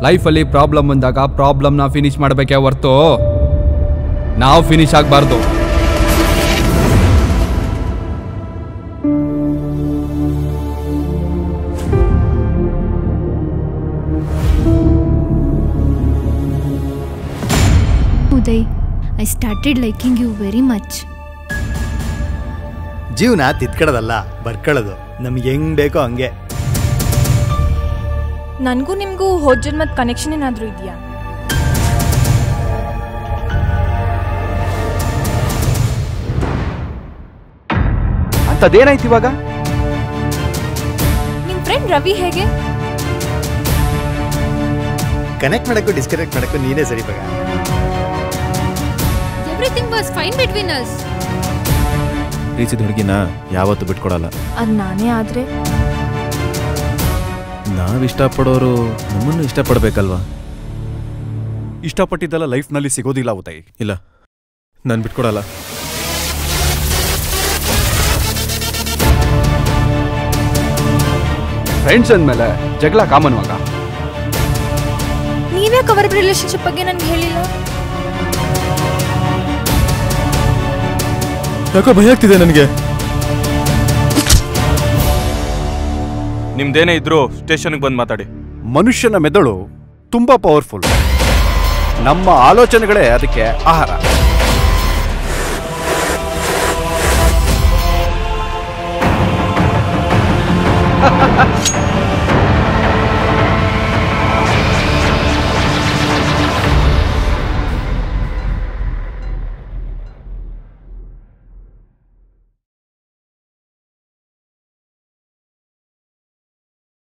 ಲೈಫಲ್ಲಿ ಪ್ರಾಬ್ಲಮ್ ಬಂದಾಗ ಪ್ರಾಬ್ಲಮ್ನ ಫಿನಿಶ್ ಮಾಡಬೇಕೇ ಹೊರ್ತು ನಾವು ಫಿನಿಶ್ ಆಗಬಾರ್ದು Uday I started liking you very much ಜೀವನ ತಿತ್ಕಡೋದಲ್ಲ ಬರ್ಕೊಳ್ಳೋದು ನಮ್ಗೆ ಹೆಂಗ್ ಬೇಕೋ ಹಂಗೆ ನನಗೂ ನಿಮಗೂ ಹೋದ ಜನ್ಮದ ಕನೆಕ್ಷನ್ ಏನಾದರೂ ಇದೆಯಾ ಅಂಥದ್ದೇನಾಯ್ತು ಇವಾಗ ನಿಮ್ಮ ಫ್ರೆಂಡ್ ರವಿ ಹೇಗೆ ಕನೆಕ್ಟ್ ಮಾಡಕ್ಕೂ ಡಿಸ್ಕನೆಕ್ಟ್ ಮಾಡಕ್ಕೂ ನೀನೇ ಸರಿ ಬಗ everything was fine between us ಪ್ರೀತಿಸಿದ ಹುಡುಗಿನ ಯಾವತ್ತೂ ಬಿಟ್ಕೊಡಲ್ಲ ಅದು ನಾನೇ ಆದರೆ ನಾವ್ ಇಷ್ಟಪಡೋರು ನಮ್ಮನ್ನು ಇಷ್ಟಪಡ್ಬೇಕಲ್ವಾ ಇಷ್ಟಪಟ್ಟಿದ್ದೆಲ್ಲ ಲೈಫ್ನಲ್ಲಿ ಸಿಗೋದಿಲ್ಲ ಉದಯ್ ಇಲ್ಲ ನಾನು ಬಿಟ್ಕೊಡಲ್ಲ ಫ್ರೆಂಡ್ಸ್ ಅಂದಮೇಲೆ ಜಗಳ ಕಾಮನ್ ಮಗ ನೀವ್ಯಾಕೆ ಅವರ ರಿಲೇಶನ್ಶಿಪ್ ಬಗ್ಗೆ ನನಗೆ ಹೇಳಿಲ್ಲ ಯಾಕೋ ಭಯ ಆಗ್ತಿದೆ ನನಗೆ ನಿಮ್ದೇನೇ ಇದ್ರು ಸ್ಟೇಷನ್ಗೆ ಬಂದು ಮಾತಾಡಿ ಮನುಷ್ಯನ ಮೆದುಳು ತುಂಬಾ ಪವರ್ಫುಲ್ ನಮ್ಮ ಆಲೋಚನೆಗಳೇ ಅದಕ್ಕೆ ಆಹಾರ